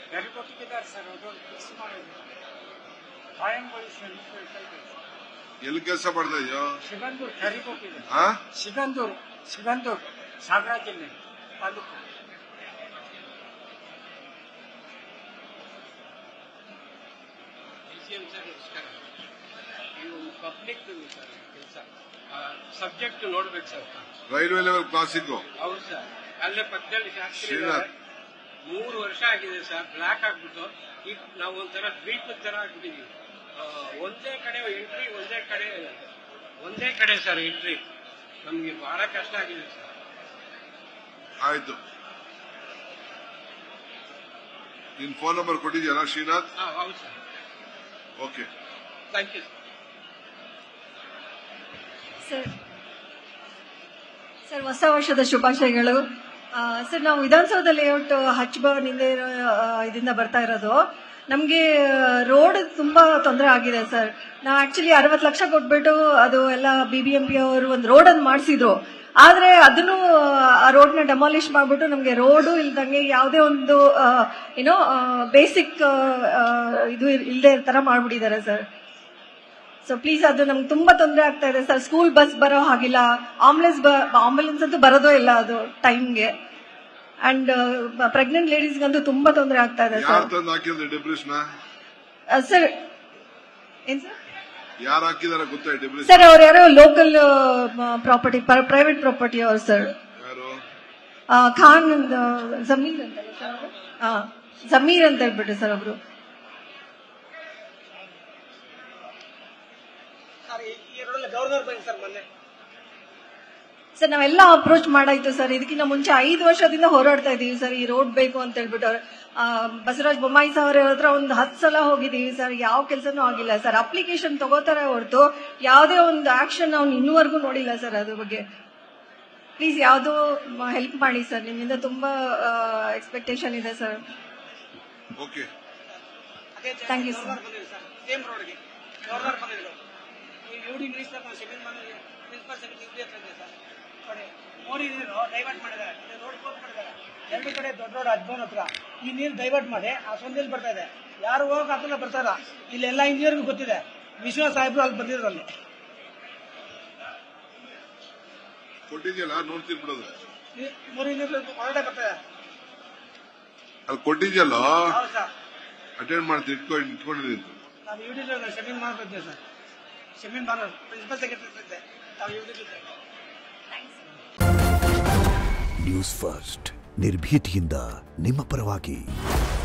ಗರಿಗೊಟ್ಟಿದ್ದಾರೆ sir ಅದೊಂದು fix ಮಾಡಿದ್ರು ಕಾಯಂಗೊಳಿಸಿ ಎಲ್ಲಿ ಕೆಲಸ ಮಾಡ್ತಾ ಇದೆಯೋ ಸಿಗಂದೂರು ಕರಿಗೊಟ್ಟಿದೆ ಆ ಸಿಗಂದೂರು ಸಿಗಂದೂರು ಸಾಗರ ಜಿಲ್ಲೆ ತಾಲೂಕು ಡಿಸಿಎಂ ಸರ್ ನಮಸ್ಕಾರ ನೀವು ಪಬ್ಲಿಕ್ ಸರ್ ಕೆಲಸ ಸಬ್ಜೆಕ್ಟ್ ನೋಡ್ಬೇಕು ಸರ್ ರೈಲ್ವೆ ಲೆವೆಲ್ ಕ್ರಾಸಿಂಗು ಹೌದು ಸರ್ ಅಲ್ಲೇ ಪಕ್ಕದಲ್ಲಿ ಶಾಸ್ತ್ರಿ ಶ್ರೀನಾಥ್. ಇದ್ದಾರೆ. ಮೂರು ವರ್ಷ ಆಗಿದೆ ಸರ್ ಬ್ಲಾಕ್ ಆಗ್ಬಿಟ್ಟು ಈಗ ನಾವು ಒಂಥರ ದ್ವೀಪದ ತರ ಆಗ್ಬಿಟ್ಟಿದೀವಿ ಆ, ಒಂದೇ ಕಡೆ ಎಂಟ್ರಿ ಒಂದೇ ಕಡೆ ಒಂದೇ ಕಡೆ ಸರ್ ಎಂಟ್ರಿ ನಮ್ಗೆ ಬಹಳ ಕಷ್ಟ ಆಗಿದೆ ಸರ್ ಆಯ್ತು ನಿನ್ ಫೋನ್ ನಂಬರ್ ಕೊಟ್ಟಿದ್ಯಲ್ಲ ಶ್ರೀನಾಥ್ ಹಾ ಹೌದು sir okay thank you sir sir ಹೊಸ ವರ್ಷದ ಶುಭಾಶಯಗಳು ಆ, ಸರ್ ನಾವು ವಿಧಾನಸೌಧ ಲೇಔಟ್ ಹಚ್ಬನಿಂದ ಇದರಿಂದ ಬರ್ತಾ ಇರೋದು ನಮಗೆ ರೋಡ್ ತುಂಬಾ ತೊಂದರೆ ಆಗಿದೆ ಸರ್ ನಾವು ಆಕ್ಚುಲಿ ಅರವತ್ತು ಲಕ್ಷ ಕೊಟ್ಬಿಟ್ಟು ಅದು ಎಲ್ಲ ಬಿ ಬಿ ಎಂ ಪಿ ಅವರು ಒಂದು ರೋಡ್ ಅನ್ನು ಮಾಡಿಸಿದ್ರು ಆದ್ರೆ ಅದನ್ನು ಆ ರೋಡ್ನ ಡೆಮಾಲಿಷ್ ಮಾಡ್ಬಿಟ್ಟು ನಮಗೆ ರೋಡು ಇಲ್ದಂಗೆ ಯಾವುದೇ ಒಂದು ಏನೋ ಬೇಸಿಕ್ ಇದು ಇಲ್ಲದೆ ತರ ಮಾಡ್ಬಿಟ್ಟಿದ್ದಾರೆ ಸರ್ ಸೊ ಪ್ಲೀಸ್ ಅದು ನಮ್ಗೆ ತುಂಬಾ ತೊಂದರೆ ಆಗ್ತಾ ಇದೆ ಸರ್ ಸ್ಕೂಲ್ ಬಸ್ ಬರೋ ಹಾಗಿಲ್ಲ ಆಂಬುಲೆನ್ಸ್ ಆಂಬುಲೆನ್ಸ್ ಅಂತೂ ಬರೋದೇ ಇಲ್ಲ ಅದು ಟೈಮ್ಗೆ ಅಂಡ್ ಪ್ರೆಗ್ನೆಂಟ್ ಲೇಡೀಸ್ಗಂತೂ ತುಂಬಾ ತೊಂದರೆ ಆಗ್ತಾ ಇದೆ ಯಾರು ಸರ್ ತಂದು ಹಾಕಿದ್ರೆ ಡಿಬ್ರಿಸ್ ನ ಸರ್ ಏನ್ ಸರ್ ಯಾರು ಹಾಕಿದಾರೆ ಗೊತ್ತಾ ಡಿಬ್ರಿಸ್ ಸರ್ ಅವ್ರು ಯಾರೋ ಲೋಕಲ್ ಪ್ರಾಪರ್ಟಿ ಪ್ರೈವೇಟ್ ಪ್ರಾಪರ್ಟಿ ಅವ್ರು ಸರ್ ಯಾರು ಖಾನ್ ಅಂತ, ಜಮೀರ್ ಅಂತಲ್ಲ ಸರ್ ಅವರು? ಹಾ ಜಮೀರ್ ಅಂತ ಹೇಳ್ಬಿಟ್ಟು ಸರ್ ಅವರು ಸರ್ ಈ ರೋಡಲ್ಲಿ ಗವರ್ನರ್ ಬಂದಿ ಸರ್ ಮೊನ್ನೆ ಸರ್ ನಾವೆಲ್ಲ ಅಪ್ರೋಚ್ ಮಾಡಾಯ್ತು ಸರ್ ಇದಕ್ಕಿಂತ ಮುಂಚೆ ಐದು ವರ್ಷದಿಂದ ಹೋರಾಡ್ತಾ ಇದೀವಿ ಸರ್ ಈ ರೋಡ್ ಬೇಕು ಅಂತ ಹೇಳ್ಬಿಟ್ಟು ಆ, ಬಸವರಾಜ ಬೊಮ್ಮಾಯಿ ಸರ್ ಅವ್ರ ಹತ್ರ ಒಂದು ಹತ್ತು ಸಲ ಹೋಗಿದೀವಿ ಸರ್ ಯಾವ ಕೆಲಸನೂ ಆಗಿಲ್ಲ ಸರ್ ಅಪ್ಲಿಕೇಶನ್ ತಗೋತಾರೆ ಹೊರತು ಯಾವುದೇ ಒಂದು ಆಕ್ಷನ್ ಅವ್ನು ಇನ್ನೂವರೆಗೂ ನೋಡಿಲ್ಲ ಸರ್ ಅದ್ರ ಬಗ್ಗೆ ಪ್ಲೀಸ್ ಯಾವುದೋ ಹೆಲ್ಪ್ ಮಾಡಿ ಸರ್ ನಿಮ್ಮಿಂದ ತುಂಬಾ ಎಕ್ಸ್ಪೆಕ್ಟೇಷನ್ ಇದೆ ಸರ್ ಓಕೆ ಅದೇ Thank you, sir. ಗವರ್ನರ್ ಬಂದಿದ್ರು ಸರ್ ಸೇಮ್ ರೋಡ್ಗೆ ಗವರ್ನರ್ ಬಂದಿದ್ರು ಈ ಯು ಡಿ ಮಿನಿಸ್ಟರ್ ಸೆಕೆಂಡ್ ಬಂದಿದೆ ಪ್ರಿನ್ಸಿಪಲ್ ಸೆಕ್ರೆಟರಿ ಇದು ಅಂತ ಸರ್ ನೋಡಿ ಮೋರಿ ನೀರು ಡೈವರ್ಟ್ ಮಾಡಿದ್ದಾರೆ ರೋಡ್ ಕ್ಲೋಸ್ ಮಾಡಿದ್ದಾರೆ ಎರಡು ಕಡೆ ದೊಡ್ಡ ರೋಡ್ ಹಜ್ಬೋನ್ ಹತ್ರ ಈ ನೀರು ಡೈವರ್ಟ್ ಮಾಡಿ ಆ ಸೊಂದಲ್ಲಿ ಬರ್ತಾ ಇದೆ ಯಾರು ಹೋಗಕ್ ಆಗ್ತಿಲ್ಲ ಬರ್ತಾ ಇಲ್ಲ ಇಲ್ಲೆಲ್ಲ ಇಂಜಿನಿಯರ್ಗೂ ಗೊತ್ತಿದೆ ವಿಶ್ವ ಸಾಹೇಬ್ರು ಅಲ್ಲಿ ಬಂದಿದ್ರು ಅಲ್ಲಿ ಕೊಟ್ಟಿದ್ಯಲ್ಲ ನೋಡ್ತೀನಿ ಬಿಡೋದು ಈ ಮೋರಿ ನೀರು ಹೊರಗಡೆ ಬರ್ತಾ ಇದೆ ಅಲ್ಲಿ ಕೊಟ್ಟಿದ್ಯಲ್ಲ ಹೌದು ಸರ್ ಅಟೆಂಡ್ ಮಾಡ್ತೀನಿ ಇಟ್ಕೊಂಡು ಇಟ್ಕೊಂಡಿದ್ದೀನಿ ನಾವು ಯು ಡಿ ಶಮೀನ್ ಮಾರ್ ಇದ್ದೇವೆ ಸರ್ ಶಮೀನ್ ಮಾರ್ ಪ್ರಿನ್ಸಿಪಲ್ ಸೆಕ್ರೆಟರಿ ಇದ್ದೆ ನಾವು ಯು ಡಿ ನ್ಯೂಸ್ ಫಸ್ಟ್ ನಿರ್ಭೀತಿಯಿಂದ ನಿಮ್ಮ ಪರವಾಗಿ